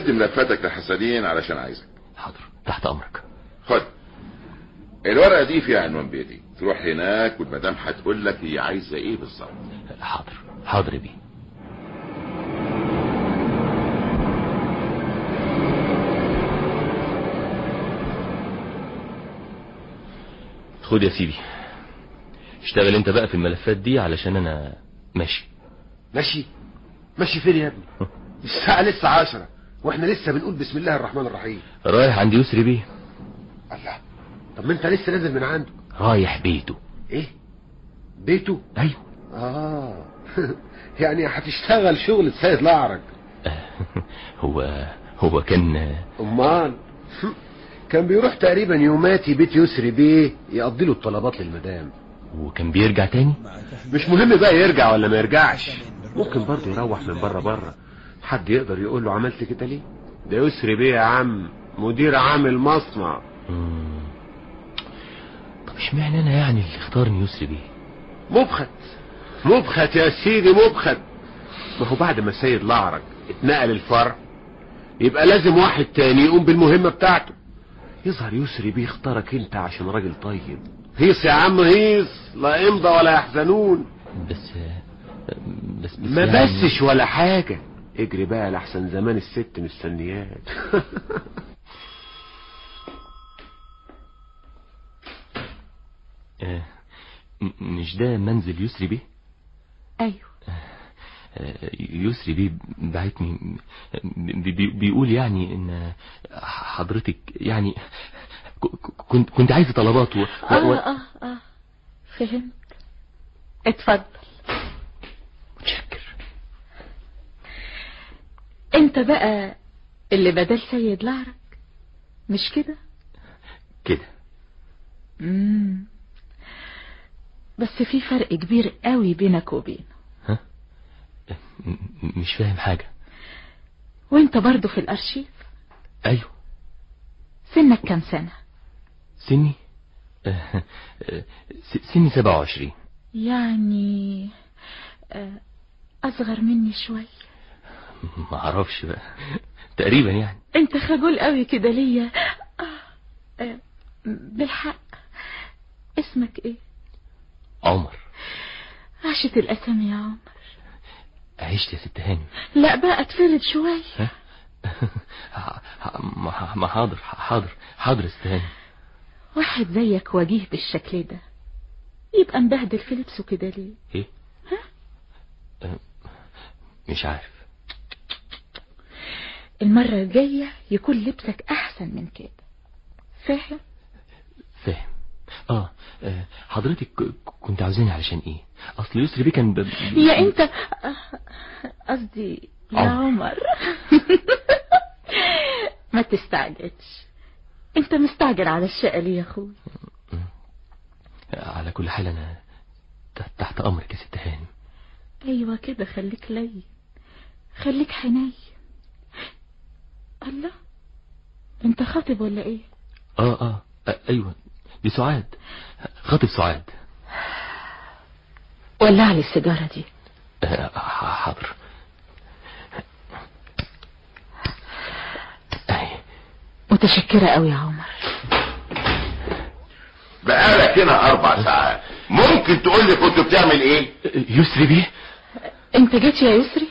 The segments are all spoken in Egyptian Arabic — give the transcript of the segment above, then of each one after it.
ادي ملفاتك لحسنين علشان عايزك حاضر تحت امرك خد الورقه دي فيها عنوان بيتي تروح هناك والمدام هتقول لك هي عايزه ايه بالظبط حاضر حاضر يا بيه خد يا سيدي اشتغل انت بقى في الملفات دي علشان انا ماشي ماشي ماشي فين يا ابني الساعة لسه عشرة واحنا لسه بنقول بسم الله الرحمن الرحيم رايح عند يسري بيه الله طب ما انت لسه نازل من عنده رايح بيته ايه بيته ايوه اه يعني هتشتغل شغل السيد الاعرج هو هو كان امال كان بيروح تقريبا يوماتي بيت يسري بيه يقضي له الطلبات للمدام وكان بيرجع تاني مش مهم بقى يرجع ولا ما يرجعش ممكن برضه يروح من بره بره حد يقدر يقول له عملت كده ليه ده يسري بيه يا عم مدير عام المصنع مم. طب اشمعنى انا يعني اللي اختارني يسري بيه مبخت مبخت يا سيدي مبخت ما هو بعد ما السيد الاعرج اتنقل الفرع يبقى لازم واحد تاني يقوم بالمهمة بتاعته يظهر يسري بيه اختارك انت عشان راجل طيب هيص يا عم هيص لا يمضى ولا يحزنون بس بس, بس ما يعني- بسش ولا حاجة اجري بقى لحسن زمان الست مستنياك آه، م- مش ده منزل يسري بيه ايوه آه، يسري بيه بعتني بي- بي- بيقول يعني ان حضرتك يعني ك- ك- كنت كنت عايز طلبات و... و... اه و... اه اه فهمت اتفضل متشكر انت بقى اللي بدل سيد العرج مش كده كده مم. بس في فرق كبير قوي بينك وبينه ها م- م- مش فاهم حاجة وانت برضو في الارشيف ايوه سنك كام سنة سني آه، آه، س- سني 27 يعني آه، اصغر مني شوي ما اعرفش بقى تقريبا يعني انت خجول قوي كده ليا آه، آه، بالحق اسمك ايه عمر عاشت الاسامي يا عمر عشت يا ست هاني لا بقى اتفرد شوي ها ح- ح- ما ما حاضر حاضر حاضر يا ست هاني واحد زيك وجيه بالشكل ده يبقى مبهدل في لبسه كده ليه ايه آه، مش عارف المرة الجاية يكون لبسك احسن من كده فاهم فاهم اه آه، حضرتك ك- كنت عاوزاني علشان ايه اصل يسري بيه كان ب... يا انت آه، قصدي يا عمر. عمر ما تستعجلش انت مستعجل على الشقة ليه يا اخوي على كل حال انا ت- تحت امرك يا ست هاني ايوه كده خليك لين خليك حنين الله انت خاطب ولا ايه اه اه آه، ايوه دي سعاد خاطب سعاد ولع لي السيجارة دي آه، ح- حاضر اهي متشكرة قوي يا عمر بقالك هنا اربع ساعات ممكن تقول لي كنت بتعمل ايه يسري بيه انت جيت يا يسري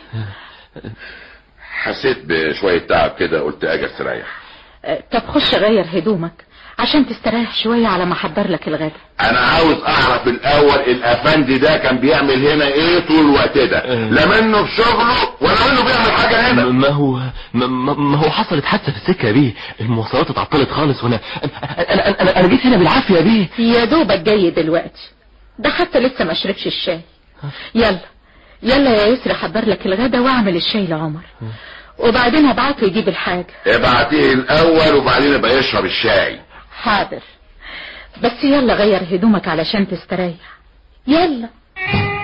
حسيت بشوية تعب كده قلت اجي استريح آه، طب خش غير هدومك عشان تستريح شوية على ما احضر لك الغدا انا عاوز اعرف الاول الافندي ده كان بيعمل هنا ايه طول الوقت ده أه. لا منه في شغله ولا منه بيعمل حاجة هنا ما هو ما, ما ما هو حصلت حادثه في السكه يا بيه المواصلات اتعطلت خالص وانا انا انا, أنا, أنا جيت هنا بالعافيه يا بيه يا دوبك جاي دلوقتي ده حتى لسه ما شربش الشاي يلا يلا يا يسري حضر لك الغدا واعمل الشاي لعمر وبعدين هبعته يجيب الحاجة ابعتيه الاول وبعدين ابقى يشرب الشاي حاضر بس يلا غير هدومك علشان تستريح يلا